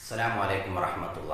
അസ്സലാമു അലൈക്കും വറഹമത്തുള്ള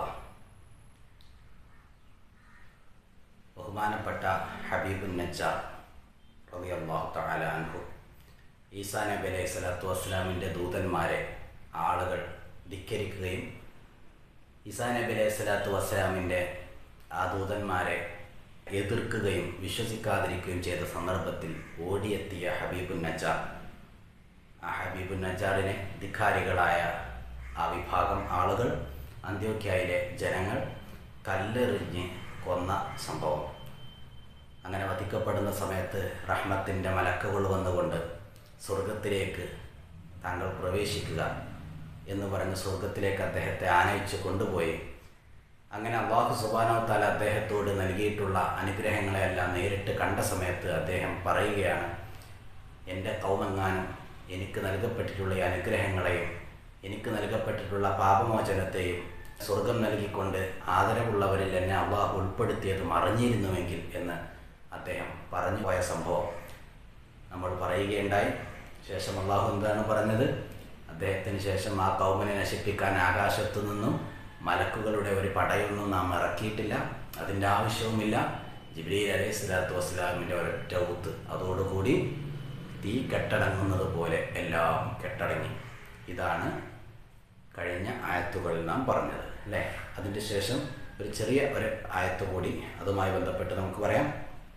ബഹുമാനപ്പെട്ട ഹബീബുൻ നജ്ജാർ റളിയല്ലാഹു തആല അൻഹു ഈസാ നബി അലൈഹി സ്വലാത്തു വസ്സലാമിൻ്റെ ദൂതന്മാരെ ആളുകൾ ധിക്കരിക്കുകയും ഈസാ നബി അലൈഹി സ്വലാത്തു വസ്സലാമിൻ്റെ ആ ദൂതന്മാരെ എതിർക്കുകയും വിശ്വസിക്കാതിരിക്കുകയും ചെയ്ത സന്ദർഭത്തിൽ ഓടിയെത്തിയ ഹബീബുൻ നജ്ജാർ ആ ഹബീബുൻ നജ്ജാറിനെ ധിക്കാരികളായ ആ വിഭാഗം ആളുകൾ അന്ത്യോക്യയിലെ ജനങ്ങൾ കല്ലെറിഞ്ഞ് കൊന്ന സംഭവം അങ്ങനെ വധിക്കപ്പെടുന്ന സമയത്ത് റഹ്മത്തിൻ്റെ മലക്കുകൾ വന്നുകൊണ്ട് സ്വർഗത്തിലേക്ക് താങ്കൾ പ്രവേശിക്കുക എന്ന് പറഞ്ഞ് സ്വർഗത്തിലേക്ക് അദ്ദേഹത്തെ ആനയിച്ച് കൊണ്ടുപോയി അങ്ങനെ അള്ളാഹു സുബാനോ താല അദ്ദേഹത്തോട് നൽകിയിട്ടുള്ള അനുഗ്രഹങ്ങളെല്ലാം നേരിട്ട് കണ്ട സമയത്ത് അദ്ദേഹം പറയുകയാണ് എൻ്റെ കൗമെങ്ങാനും എനിക്ക് നൽകപ്പെട്ടിട്ടുള്ള ഈ അനുഗ്രഹങ്ങളെയും എനിക്ക് നൽകപ്പെട്ടിട്ടുള്ള പാപമോചനത്തെയും സ്വർഗം നൽകിക്കൊണ്ട് ആദരവുള്ളവരിൽ എന്നെ അള്ളാഹു ഉൾപ്പെടുത്തിയത് മറിഞ്ഞിരുന്നുവെങ്കിൽ എന്ന് അദ്ദേഹം പറഞ്ഞു പോയ സംഭവം നമ്മൾ പറയുകയുണ്ടായി ശേഷം അള്ളാഹു എന്താണ് പറഞ്ഞത് അദ്ദേഹത്തിന് ശേഷം ആ കൗമനെ നശിപ്പിക്കാൻ ആകാശത്തു നിന്നും മലക്കുകളുടെ ഒരു പടയൊന്നും നാം ഇറക്കിയിട്ടില്ല അതിൻ്റെ ആവശ്യവുമില്ല ജിബ്രീൽ അലൈഹി സ്വലാത്തു വസ്സലാമിൻ്റെ ഒരൊറ്റ ഊത്ത് അതോടുകൂടി തീ കെട്ടടങ്ങുന്നത് പോലെ എല്ലാം കെട്ടടങ്ങി ഇതാണ് കഴിഞ്ഞ ആയത്തുകളിൽ നാം പറഞ്ഞത് അല്ലേ അതിൻ്റെ ശേഷം ഒരു ചെറിയ ഒരു ആയത്ത് കൂടി അതുമായി ബന്ധപ്പെട്ട് നമുക്ക് പറയാം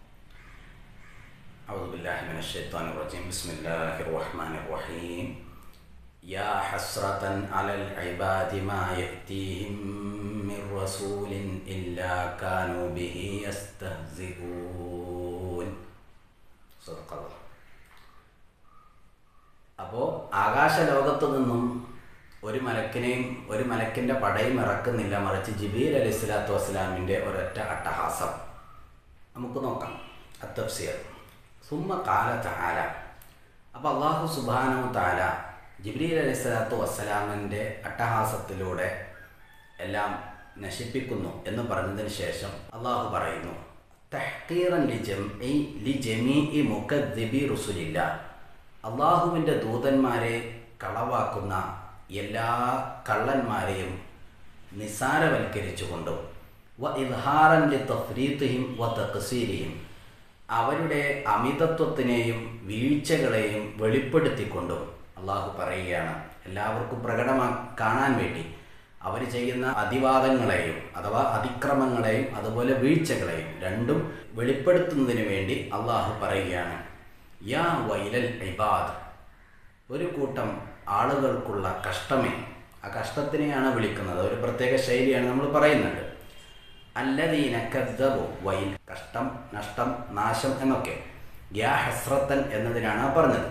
أعوذ بالله من الشيطان الرجيم بسم الله الرحمن الرحيم يا حسرة على العباد ما يأتيهم من رسول إلا كانوا به يستهزئون صدق الله അപ്പോൾ ആകാശലോകത്തു നിന്നും ഒരു മലക്കിനെയും ഒരു മലക്കിൻ്റെ പടയും ഇറക്കുന്നില്ല മറിച്ച് ജിബീൽ അലി സ്വലാത്തു വസ്സലാമിൻ്റെ ഒരൊറ്റ അട്ടഹാസം നമുക്ക് നോക്കാം അത്തഫ്സിയർ സുമ്മ കാല താല അപ്പോൾ അള്ളാഹു സുബാനു താല ജിബ്രീൽ അലൈഹി സ്വലാത്തു വസ്സലാമിൻ്റെ അട്ടഹാസത്തിലൂടെ എല്ലാം നശിപ്പിക്കുന്നു എന്ന് പറഞ്ഞതിന് ശേഷം അള്ളാഹു പറയുന്നു തഹ്കീറൻ ലി ജംഇ ലി ജമീഇ മുക്കദ്ദിബി റുസുലില്ല അള്ളാഹുവിൻ്റെ ദൂതന്മാരെ കളവാക്കുന്ന എല്ലാ കള്ളന്മാരെയും നിസാരവൽക്കരിച്ചുകൊണ്ടും വ ഇൽഹാറൻ ലി തഫ്രീത്തിഹിം വ തഖ്സീരിഹിം അവരുടെ അമിതത്വത്തിനെയും വീഴ്ചകളെയും വെളിപ്പെടുത്തിക്കൊണ്ടും അള്ളാഹു പറയുകയാണ് എല്ലാവർക്കും പ്രകടമാ കാണാൻ വേണ്ടി അവർ ചെയ്യുന്ന അതിവാദങ്ങളെയും അഥവാ അതിക്രമങ്ങളെയും അതുപോലെ വീഴ്ചകളെയും രണ്ടും വെളിപ്പെടുത്തുന്നതിന് വേണ്ടി അള്ളാഹു പറയുകയാണ് യാ വൈലൽ ഇബാദ് ഒരു കൂട്ടം ആളുകൾക്കുള്ള കഷ്ടമേ ആ കഷ്ടത്തിനെയാണ് വിളിക്കുന്നത് ഒരു പ്രത്യേക ശൈലിയാണ് നമ്മൾ പറയുന്നുണ്ട് അല്ലദീന കദ്ദബു വൈൽ കഷ്ടം നഷ്ടം നാശം എന്നൊക്കെ യാ ഹസ്രത്തൻ എന്നതിനാണ് പറഞ്ഞത്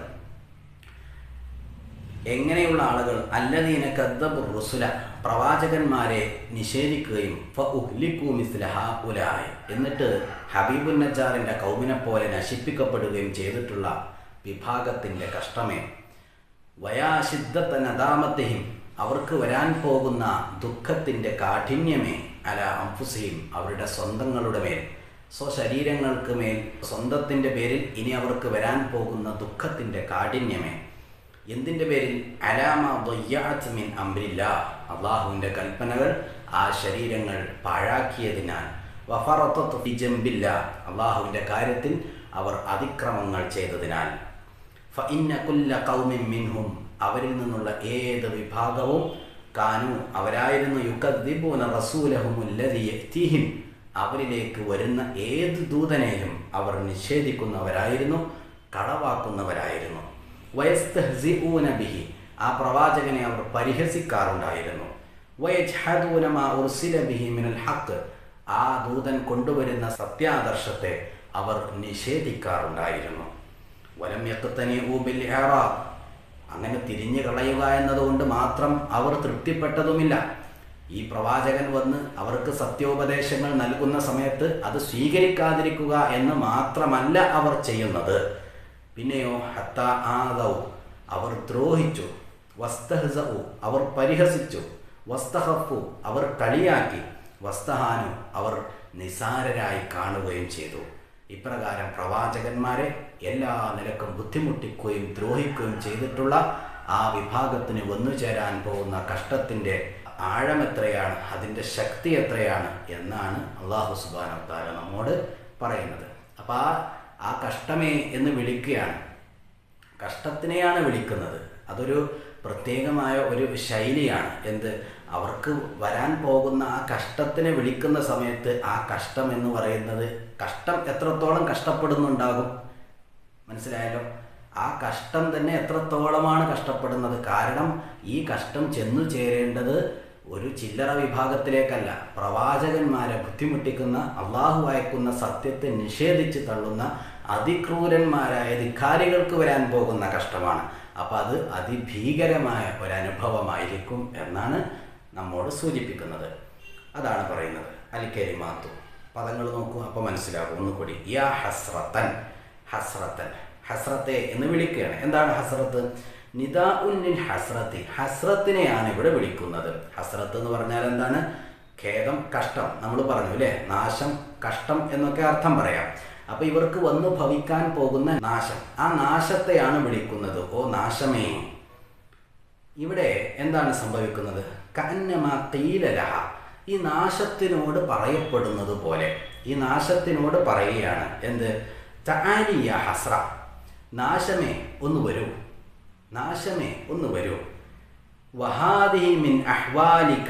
എങ്ങനെയുള്ള ആളുകൾ അല്ലദീന കദ്ദബു റുസുല പ്രവാചകന്മാരെ നിഷേധിക്കുകയും ഉലായ് എന്നിട്ട് ഹബീബുൻ നജാറിൻ്റെ കൗമിനെ പോലെ നശിപ്പിക്കപ്പെടുകയും ചെയ്തിട്ടുള്ള വിഭാഗത്തിൻ്റെ കഷ്ടമേ വയാശിദ്ധത്ത നദാമത്തെയും അവർക്ക് വരാൻ പോകുന്ന ദുഃഖത്തിൻ്റെ കാഠിന്യമേ അല അംഫുസയും അവരുടെ സ്വന്തങ്ങളുടെ മേൽ സ്വശരീരങ്ങൾക്ക് മേൽ സ്വന്തത്തിൻ്റെ പേരിൽ ഇനി അവർക്ക് വരാൻ പോകുന്ന ദുഃഖത്തിൻ്റെ കാഠിന്യമേ എന്തിൻ്റെ പേരിൽ അലാമ ദൊയ്യാത്ത് മിൻ അമ്രില്ല അള്ളാഹുവിൻ്റെ കൽപ്പനകൾ ആ ശരീരങ്ങൾ പാഴാക്കിയതിനാൽ വഫറത്തു ഫിജംബില്ല അള്ളാഹുവിൻ്റെ കാര്യത്തിൽ അവർ അതിക്രമങ്ങൾ ചെയ്തതിനാൽ ഫഇന്ന കുല്ല കൗമിൻ മിൻഹും അവരിൽ നിന്നുള്ള ഏത് വിഭാഗവും കാനു അവരായിരുന്നു യുക്കദ്ദിബൂന റസൂലഹുമുല്ലതിഹിം അവരിലേക്ക് വരുന്ന ഏത് ദൂതനെയും അവർ നിഷേധിക്കുന്നവരായിരുന്നു കളവാക്കുന്നവരായിരുന്നു വയസ്തഹ്സിഊന ബിഹി ആ പ്രവാചകനെ അവർ പരിഹസിക്കാറുണ്ടായിരുന്നു വയജ്ഹദൂനമാ ഉർസില ബിഹി മിനൽ ഹക്ക് ആ ദൂതൻ കൊണ്ടുവരുന്ന സത്യാദർശത്തെ അവർ നിഷേധിക്കാറുണ്ടായിരുന്നു വലം യക്കത്തനി ഊബിൽ ഹെറാബ് അങ്ങനെ തിരിഞ്ഞു കളയുക എന്നതുകൊണ്ട് മാത്രം അവർ തൃപ്തിപ്പെട്ടതുമില്ല ഈ പ്രവാചകൻ വന്ന് അവർക്ക് സത്യോപദേശങ്ങൾ നൽകുന്ന സമയത്ത് അത് സ്വീകരിക്കാതിരിക്കുക എന്ന് മാത്രമല്ല അവർ ചെയ്യുന്നത് പിന്നെയോ ഹത്ത ആദൗ അവർ ദ്രോഹിച്ചു വസ്തഹസു അവർ പരിഹസിച്ചു വസ്തഹഫു അവർ കളിയാക്കി വസ്തഹാനു അവർ നിസാരരായി കാണുകയും ചെയ്തു ഇപ്രകാരം പ്രവാചകന്മാരെ എല്ലാ നിലക്കും ബുദ്ധിമുട്ടിക്കുകയും ദ്രോഹിക്കുകയും ചെയ്തിട്ടുള്ള ആ വിഭാഗത്തിന് വന്നു ചേരാൻ പോകുന്ന കഷ്ടത്തിൻ്റെ ആഴം എത്രയാണ് അതിൻ്റെ ശക്തി എത്രയാണ് എന്നാണ് അള്ളാഹു സുബാന താല നമ്മോട് പറയുന്നത് അപ്പോൾ ആ ആ കഷ്ടമേ എന്ന് വിളിക്കുകയാണ് കഷ്ടത്തിനെയാണ് വിളിക്കുന്നത് അതൊരു പ്രത്യേകമായ ഒരു ശൈലിയാണ് എന്ത് അവർക്ക് വരാൻ പോകുന്ന ആ കഷ്ടത്തിനെ വിളിക്കുന്ന സമയത്ത് ആ കഷ്ടം എന്ന് പറയുന്നത് കഷ്ടം എത്രത്തോളം കഷ്ടപ്പെടുന്നുണ്ടാകും മനസ്സിലായല്ലോ ആ കഷ്ടം തന്നെ എത്രത്തോളമാണ് കഷ്ടപ്പെടുന്നത് കാരണം ഈ കഷ്ടം ചെന്നു ചേരേണ്ടത് ഒരു ചില്ലറ വിഭാഗത്തിലേക്കല്ല പ്രവാചകന്മാരെ ബുദ്ധിമുട്ടിക്കുന്ന അള്ളാഹു അയക്കുന്ന സത്യത്തെ നിഷേധിച്ച് തള്ളുന്ന അതിക്രൂരന്മാരായ ധിക്കാരികൾക്ക് വരാൻ പോകുന്ന കഷ്ടമാണ് അപ്പം അത് അതിഭീകരമായ ഒരനുഭവമായിരിക്കും എന്നാണ് നമ്മോട് സൂചിപ്പിക്കുന്നത് അതാണ് പറയുന്നത് അലിക്കരിമാത്തു പദങ്ങൾ നോക്കൂ അപ്പോൾ മനസ്സിലാകും ഒന്നുകൂടി യാ ഹസ്രത്തൻ ഹസ്രത്തൻ ഹസ്രത്തെ എന്ന് വിളിക്കുകയാണ് എന്താണ് ഹസ്രത്ത് നിദാ ഉന്നിൻ ഹസ്രത്തി ഹസ്രത്തിനെയാണ് ഇവിടെ വിളിക്കുന്നത് ഹസ്രത്ത് എന്ന് പറഞ്ഞാൽ എന്താണ് ഖേദം കഷ്ടം നമ്മൾ പറഞ്ഞു അല്ലേ നാശം കഷ്ടം എന്നൊക്കെ അർത്ഥം പറയാം അപ്പൊ ഇവർക്ക് വന്നു ഭവിക്കാൻ പോകുന്ന നാശം ആ നാശത്തെയാണ് വിളിക്കുന്നത് ഓ നാശമേ ഇവിടെ എന്താണ് സംഭവിക്കുന്നത് കന്നമ കീലലഹ ഈ നാശത്തിനോട് പറയപ്പെടുന്നത് പോലെ ഈ നാശത്തിനോട് പറയുകയാണ് എന്ത് താലിയ ഹസ്ര നാശമേ ഒന്ന് വരൂ നാശമേ ഒന്ന് വരൂ വഹാദി മിൻ അഹ്വാലിക്ക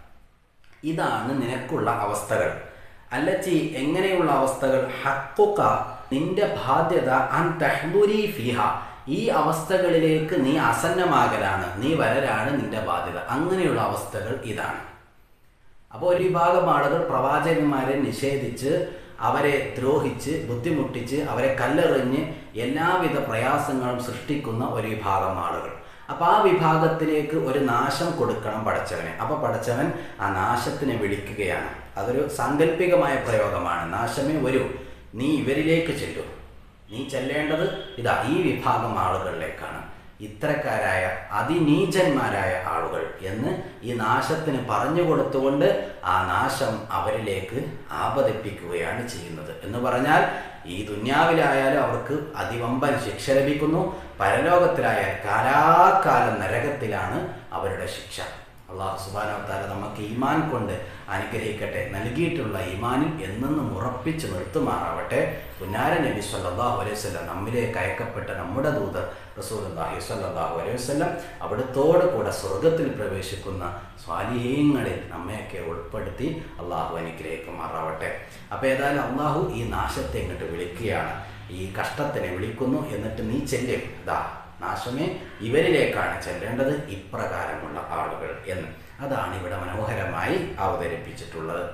ഇതാണ് നിനക്കുള്ള അവസ്ഥകൾ അല്ലച്ചി എങ്ങനെയുള്ള അവസ്ഥകൾ ഹക്കുക്ക നിന്റെ ബാധ്യത അൻ തഹ്ദുരി ഫിഹ ഈ അവസ്ഥകളിലേക്ക് നീ അസന്നമാകലാണ് നീ വരലാണ് നിന്റെ ബാധ്യത അങ്ങനെയുള്ള അവസ്ഥകൾ ഇതാണ് അപ്പോൾ ഒരു വിഭാഗം ആളുകൾ പ്രവാചകന്മാരെ നിഷേധിച്ച് അവരെ ദ്രോഹിച്ച് ബുദ്ധിമുട്ടിച്ച് അവരെ കല്ലെറിഞ്ഞ് എല്ലാവിധ പ്രയാസങ്ങളും സൃഷ്ടിക്കുന്ന ഒരു വിഭാഗം ആളുകൾ അപ്പോൾ ആ വിഭാഗത്തിലേക്ക് ഒരു നാശം കൊടുക്കണം പടച്ചവനെ അപ്പോൾ പടച്ചവൻ ആ നാശത്തിനെ വിളിക്കുകയാണ് അതൊരു സാങ്കല്പികമായ പ്രയോഗമാണ് നാശമേ വരൂ നീ ഇവരിലേക്ക് ചെല്ലൂ നീ ചെല്ലേണ്ടത് ഇതാ ഈ വിഭാഗം ആളുകളിലേക്കാണ് ഇത്തരക്കാരായ അതിനീചന്മാരായ ആളുകൾ എന്ന് ഈ നാശത്തിന് പറഞ്ഞു കൊടുത്തുകൊണ്ട് ആ നാശം അവരിലേക്ക് ആപതിപ്പിക്കുകയാണ് ചെയ്യുന്നത് എന്ന് പറഞ്ഞാൽ ഈ ദുന്യാവിലായാലും അവർക്ക് അതിവമ്പൻ ശിക്ഷ ലഭിക്കുന്നു പരലോകത്തിലായാൽ കാലാകാലം നരകത്തിലാണ് അവരുടെ ശിക്ഷ അള്ളാഹു സുബാനവത്താല നമുക്ക് ഈമാൻ കൊണ്ട് അനുഗ്രഹിക്കട്ടെ നൽകിയിട്ടുള്ള ഈമാനിൽ എന്നെന്നും ഉറപ്പിച്ച് നിർത്തുമാറാവട്ടെ പുന്നാര നബി സല്ലാഹു അലൈഹി വല്ലം നമ്മിലേക്ക് അയക്കപ്പെട്ട നമ്മുടെ ദൂതർ റസൂൽ അള്ളാഹി സല്ലാഹു അലൈഹി വല്ലം അവിടുത്തോട് കൂടെ സ്വർഗത്തിൽ പ്രവേശിക്കുന്ന സ്വാലിഹീങ്ങളിൽ നമ്മയൊക്കെ ഉൾപ്പെടുത്തി അള്ളാഹു അനുഗ്രഹിക്കുമാറാവട്ടെ അപ്പോൾ ഏതായാലും അള്ളാഹു ഈ നാശത്തെ ഇങ്ങോട്ട് വിളിക്കുകയാണ് ഈ കഷ്ടത്തിനെ വിളിക്കുന്നു എന്നിട്ട് നീ ചെല്ലും ഇതാ നാശമേ ഇവരിലേക്കാണ് ചെല്ലേണ്ടത് ഇപ്രകാരമുള്ള ആളുകൾ എന്ന് അതാണ് ഇവിടെ മനോഹരമായി അവതരിപ്പിച്ചിട്ടുള്ളത്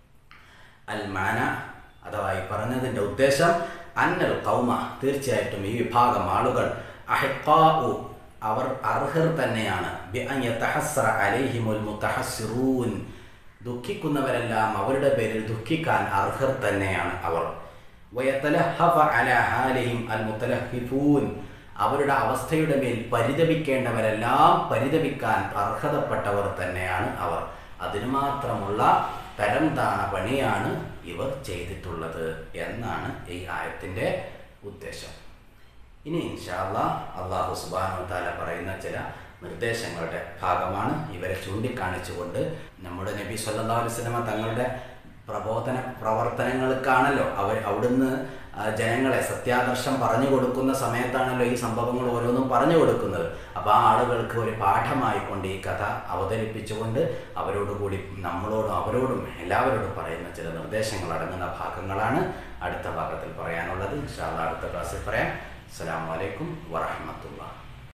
അൽമാന അഥവാ ഈ പറഞ്ഞതിൻ്റെ ഉദ്ദേശം അന്നൽ കൗമ തീർച്ചയായിട്ടും ഈ വിഭാഗം ആളുകൾ അഹ്ഖാഉ അവർ അർഹർ തന്നെയാണ് മുത്തഹസ്സിറൂൻ ദുഃഖിക്കുന്നവരെല്ലാം അവരുടെ പേരിൽ ദുഃഖിക്കാൻ അർഹർ തന്നെയാണ് അവർ വയത്തലഹഫ അല ഹാലിഹിം അൽ മുത്തലഹിഫൂൻ അവരുടെ അവസ്ഥയുടെ മേൽ പരിതപിക്കേണ്ടവരെല്ലാം പരിതപിക്കാൻ അർഹതപ്പെട്ടവർ തന്നെയാണ് അവർ അതിനു മാത്രമുള്ള തരം താണ പണിയാണ് ഇവർ ചെയ്തിട്ടുള്ളത് എന്നാണ് ഈ ആയത്തിൻ്റെ ഉദ്ദേശം ഇനി ഇൻഷാല്ല അള്ളാഹു സുബാനു താല പറയുന്ന ചില നിർദ്ദേശങ്ങളുടെ ഭാഗമാണ് ഇവരെ ചൂണ്ടിക്കാണിച്ചുകൊണ്ട് നമ്മുടെ നബി സല്ലാ അലുസ്ലമ തങ്ങളുടെ പ്രബോധന പ്രവർത്തനങ്ങൾക്കാണല്ലോ അവർ അവിടുന്ന് ജനങ്ങളെ സത്യാദർശം പറഞ്ഞു കൊടുക്കുന്ന സമയത്താണല്ലോ ഈ സംഭവങ്ങൾ ഓരോന്നും പറഞ്ഞു കൊടുക്കുന്നത് അപ്പോൾ ആ ആളുകൾക്ക് ഒരു പാഠമായിക്കൊണ്ട് ഈ കഥ അവതരിപ്പിച്ചുകൊണ്ട് അവരോടുകൂടി നമ്മളോടും അവരോടും എല്ലാവരോടും പറയുന്ന ചില നിർദ്ദേശങ്ങൾ അടങ്ങുന്ന ഭാഗങ്ങളാണ് അടുത്ത ഭാഗത്തിൽ പറയാനുള്ളത് ഇൻഷാല്ല അടുത്ത ക്ലാസ്സിൽ പറയാം അസ്സാം വലൈക്കും വറഹമത്തുള്ള